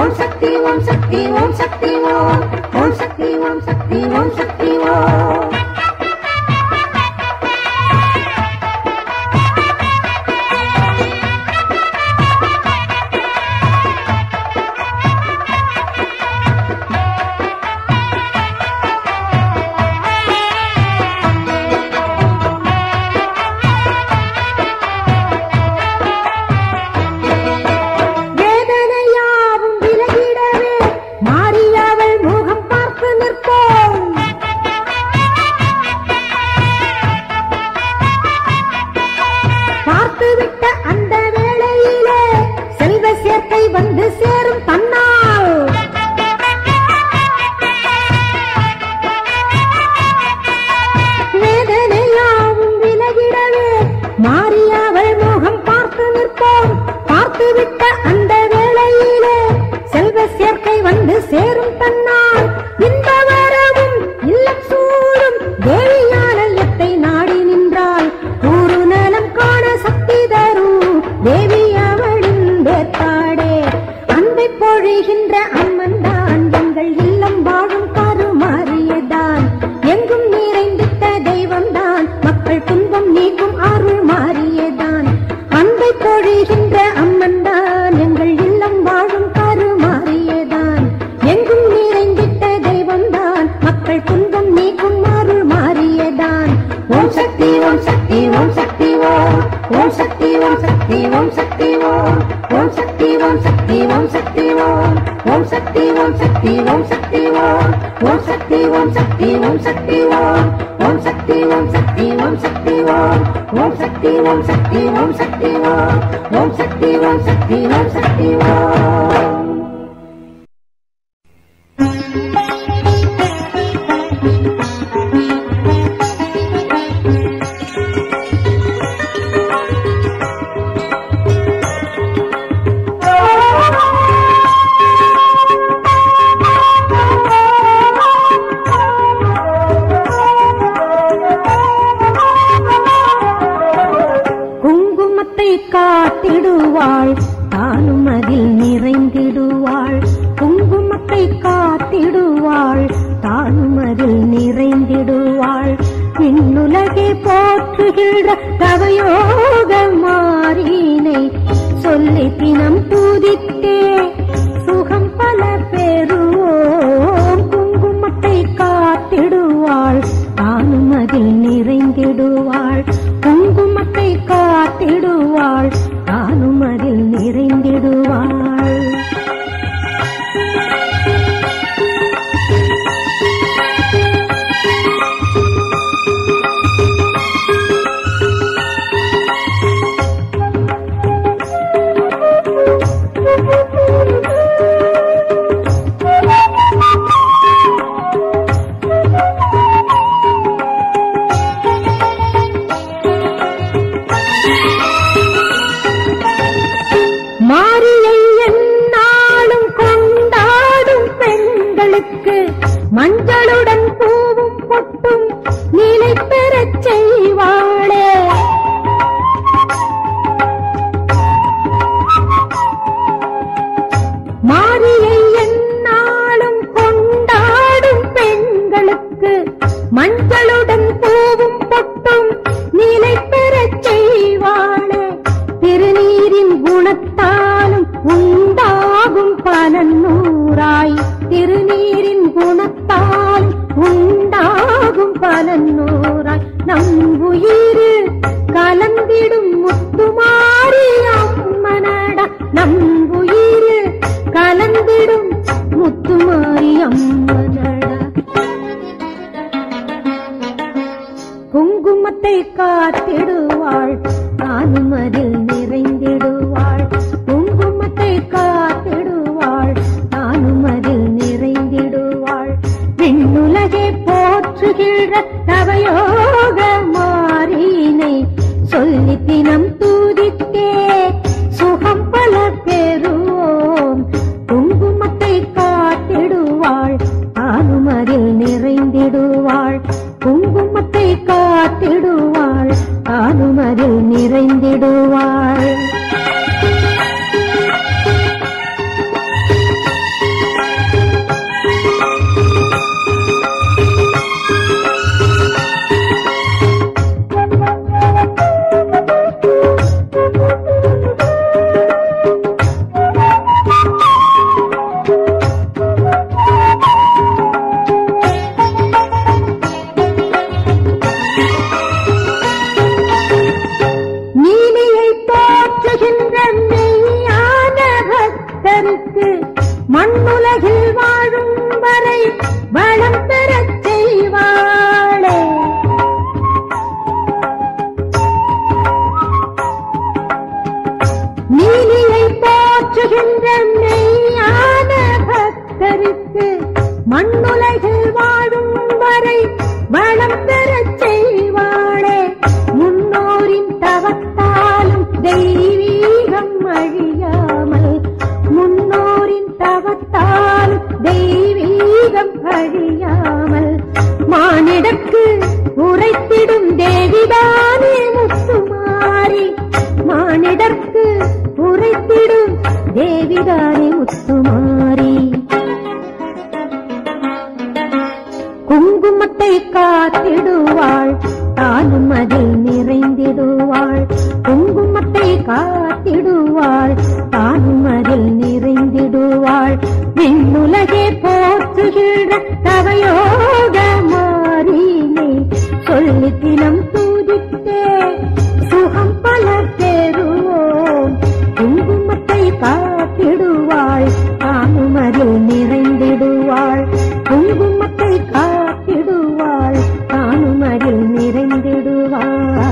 ஓம் சக்தி ஓம் சக்தி ஓம் சக்தி ஓம் ஓம் சக்தி ஓம் சக்தி ஓம் சக்தி ஓம் வேதனையாவும் விலகிடவே மாறியவள் முகம் பார்த்து நிற்போம் பார்த்துவிட்ட அந்த வேளையிலே செல்வ சேர்க்கை வந்து சேரும் தன்னால் வேதனையாவும் விலகிடவே மாறியவள் முகம் பார்த்து நிற்போம் பார்த்துவிட்ட அந்த வேளையிலே செல்வ சேர்க்கை வந்து சேரும் தன்னால் இந்த வரவும் இல்லம் சூடும் தேவியாலயத்தை நாடி நின்றால் கூறு நலம் காண சக்தி தரும் தேவி அவளின் வேற்பாடே அன்பை பொழிகின்ற அம்மன் தான் எங்கள் இல்லம் வாழும் கருமாறியதான் எங்கும் நிறைந்திட்ட தெய்வம் தான் மக்கள் துன்பம் நீக்கும் அருள் மாறியதான் அன்பை பொழிகின்ற அம்மன் தான் எங்கள் இல்லம் வாழும் கருமாறியதான் எங்கும் நிறைந்திட்ட தெய்வம் தான் மக்கள் துன்பம் நீக்கும் அருள் மாறியதான் ஓம் சக்தி ஓம் சக்தி ஓம் சக்தி ஓம் ஓம் சக்தி ஓம் சக்தி ஓம் சக்தி ஓம் ஓம் சக்தி ஓம் சக்தி ஓம் சக்தி ஓம் ஓம் சக்தி ஓம் சக்தி ஓம் சக்தி ஓம் ஓம் சக்தி ஓம் சக்தி ஓம் சக்தி ஓம் ஓம் சக்தி ஓம் சக்தி ஓம் சக்தி ஓம் ஓம் சக்தி ஓம் சக்தி ஓம் சக்தி ஓம் ஓம் சக்தி ஓம் சக்தி ஓம் சக்தி ஓம் குங்குமத்தை காத்திடுவாள் தானும் அதில் நிறைந்திடுவாள் குங்குமத்தை காத்திடுவாள் தானும் அதில் நிறைந்திடுவாள் விண்ணுலகை போற்றுகின்ற கவயோக மாறினை சொல்லி தினம் தூதித்தே சுகம் பல பெறுவோம் குங்குமத்தை காத்திடுவாள் தானும் அதில் நிறைந்திடுவாள் குங்குமத்தை காத்திடுவாள் தானும் அதில் நிறைந்திடுவாள் மாரியை எந்நாளும் கொண்டாடும் பெண்களுக்கு மஞ்சளுடன் பூவும் பொட்டும் நிலை பெறச் செய்வாளே மாரியை எந்நாளும் கொண்டாடும் பெண்களுக்கு மஞ்சளுடன் பூவும் பொட்டும் நிலை பெறச் செய்வாளே திருநீரின் குணத்தாலும் உண்டாகும் பலன் நூறாய் திருநீரின் குணத்தால் உண்டாகும் பலன் நூறாய் நம் உயிரில் கலந்திடும் முத்துமாரி அம்மனடா நம் உயிரில் கலந்திடும் முத்துமாரி அம்மனடா குங்குமத்தை காத்திடுவாள் தானும் அதில் நிறைந்திடுவாள் குங்குமத்தை காத்திடுவாள் தானும் அதில் நிறைந்திடுவாள் விண்ணுலகை போற்றுகின்ற தவயோக மாறினை சொல்லி தினம் தூதித்தே சுகம் பல பெறுவோம் குங்குமத்தை காத்திடுவாள் தானும் அதில் நிறைந்திடுவாள் குங்குமத்தை காத்திடுவாள் தானும் அதில் நிறைந்திடுவாள் முன்னுலகில் வாழும் வரை வளம் பெறச் செய்வாளே நீலியை போற்றுகின்ற மெய்யான பக்தருக்கு மண்ணுலகில் வாழும் வரை வளம் பெறச் செய்வாளே முன்னோரின் தவத்தாலும் தெய்வீகம் அழியாமல் முன்னோரின் தவத்தாலும் தெய்வீகம் அழியாமல் மானிடக்கு உரைத்திடும் தேவிதானே முத்துமாரி மானிடர்க்கு உரைத்திடும் தேவிதானே முத்துமாரி குங்குமத்தை காத்திடுவாள் தானும் அதில் நிறைந்திடுவாள் குங்குமத்தை காத்திடுவாள் தானும் அதில் நிறைந்திடுவாள் விண்ணுலகே போற்றுகின்ற தவையோக மாறினே சொல்லி தினம் தூதித்தே சுகம் பல பெறுவோம் குங்குமத்தை காத்திடுவாள் தானும் அதில் நிறைந்திடுவாள் குங்குமத்தை காத்திடுவாள் தானும் அதில் நிறைந்திடுவாள்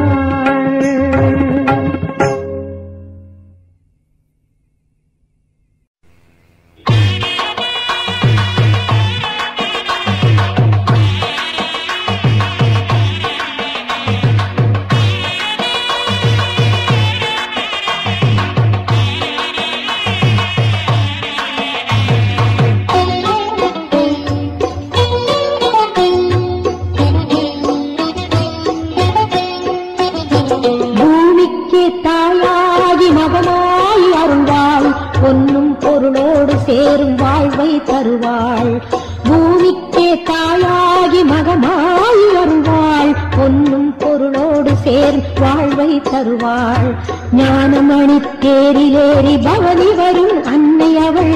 பூமிக்கு தாயாகி மகனாய் அருள்வாள் பொன்னும் பொருளோடு சேரும் வாழ்வை தருவாள் பூமிக்கு தாயாகி மகனாய் அருள்வாள் பொன்னும் பொருளோடு சேரும் வாழ்வை தருவாள் ஞானமணி தேரிலேறி பவனி வரும் அன்னை அவள்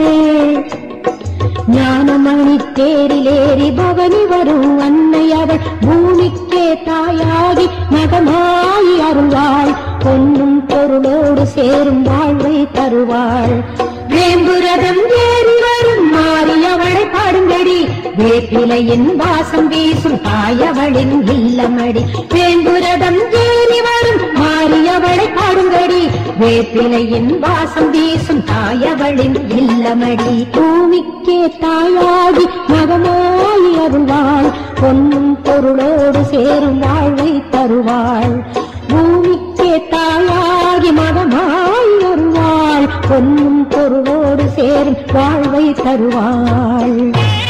ஞானமணி தேரிலேறி பவனி வரும் அன்னை அவள் பூமிக்கே தாயாகி மகமாயி அருள்வாள் பொன்னும் பொருளோடு சேரும் வாழ்வை தருவாள் வேம்புரதம் ஏறி வரும் மாறி அவளை பாடுங்கடி வேப்பிலையின் வாசம் வீசும் தாயவளின் இல்லமடி வேம்புரதம் ஏறி வரும் மாறி அவளை பாடுங்கடி வேப்பிலையின் வாசம் வீசும் தாயவளின் இல்லமடி பூமிக்கே தாயாகி மகமாய் அருள்வாள் பொன்னும் பொருளோடு சேரும் வாழ்வை தருவாள் பூமிக்கே தாயாகி மகமாய் அருள்வாள் பொன்னும் பொருளோடு சேரும் வாழ்வை தருவாள்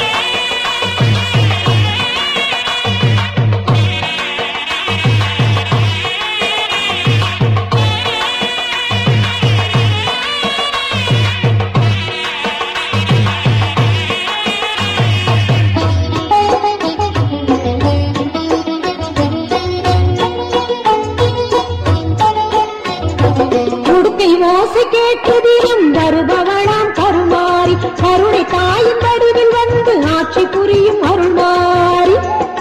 உடுக்கை ஓசை கேட்டு தினம் வருபவளாம் கருமாறி கருணை தாயின் வடிவில் வந்து ஆட்சி புரியும் அருள்மாறி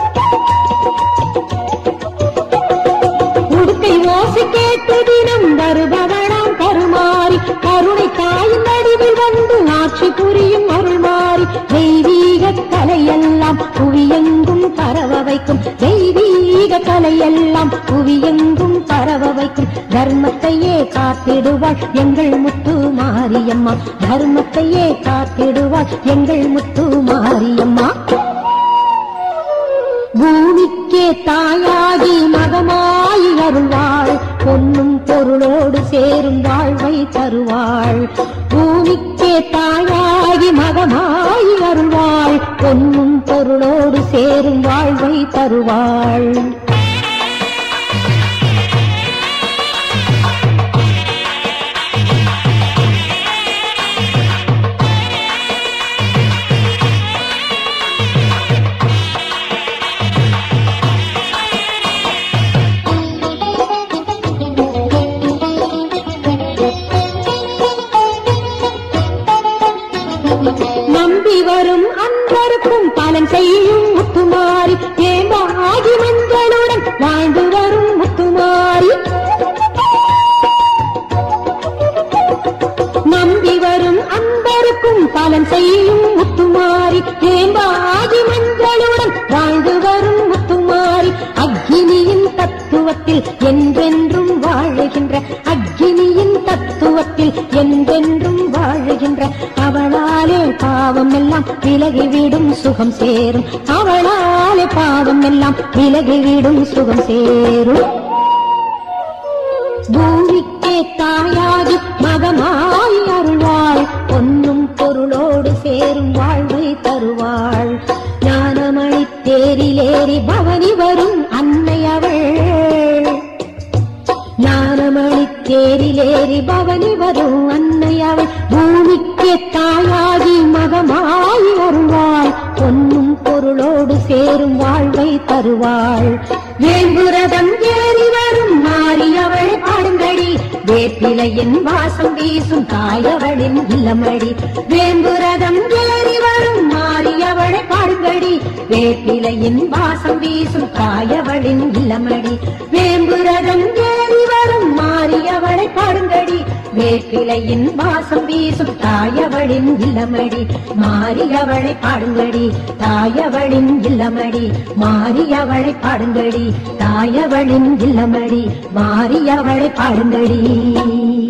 உடுக்கை ஓசை கேட்டு தினம் வருபவளாம் கருமாறி கருணை தாயின் வடிவில் வந்து ஆட்சி புரியும் அருள்மாறி தெய்வீக கலையெல்லாம் புவியெங்கும் பரவ வைக்கும் தெய்வீக கலையெல்லாம் புவியெங்கும் பரவ வைக்கும் தர்மத்தையே காத்திடுவாள் எங்கள் முத்து மாரியம்மா தர்மத்தையே காத்திடுவாள் எங்கள் முத்து மாரியம்மா பூமிக்கே தாயாகி மகமாய் அருள்வாள் பொன்னும் பொருளோடு சேரும் வாழ்வை தருவாள் பூமிக்கே தாயாகி மகமாய் அருள்வாள் பொன்னும் பொருளோடு சேரும் வாழ்வை தருவாள் நம்பி வரும் அன்பருக்கும் பலன் செய்யும் முத்துமாரி ஏம்பாகி மஞ்சளுடன் செய்யும் முத்துமாரி தேம்பாகி மஞ்சளுடன் வாழ்ந்து வரும் முத்துமாரி அக்னியின் தத்துவத்தில் என்றென்றும் வாழுகின்ற அக்னியின் தத்துவத்தில் என்றென்றும் வாழுகின்ற அவளாலே பாவம் எல்லாம் விலகிவிடும் சுகம் சேரும் அவளாலே பாவம் எல்லாம் விலகிவிடும் சுகம் சேரும் பூமிக்கே தாயாகி மகமாய் அருள்வாள் பொன்னும் பொருளோடு சேரும் வாழ்வை தருவாள் ஞானமணி தேரிலேறி பவனி வரும் அன்னை அவள் ஞானமணி தேரிலேறி பவனி வரும் அன்னை அவள் பூமிக்கே தாயாகி மகமாய் அருள்வாள் பொன்னும் பொருளோடு சேரும் வாழ்வை தருவாள் வேங்குரதம் ஏறி வரும் மாறியவள் பாடுங்கடி வேப்பிலையின் வாசம் வீசும் தாயவளின் இல்லமடி வேங்குரதம் ஏறி வரும் மாறியவளை பாடுங்கடி வேப்பிலையின் வாசம் வீசும் தாயவளின் இல்லமடி வேம்புரதம் ஏறி வரும் மாறியவளை பாடுங்கடி வேப்பிலையின் வாசம் வீசும் தாயவளின் இல்லமடி மாறியவளை பாடுங்கடி தாயவளின் இல்லமடி மாறியவளை பாடுங்கடி தாயவளின் இல்லமடி மாறியவளை பாடுங்கடி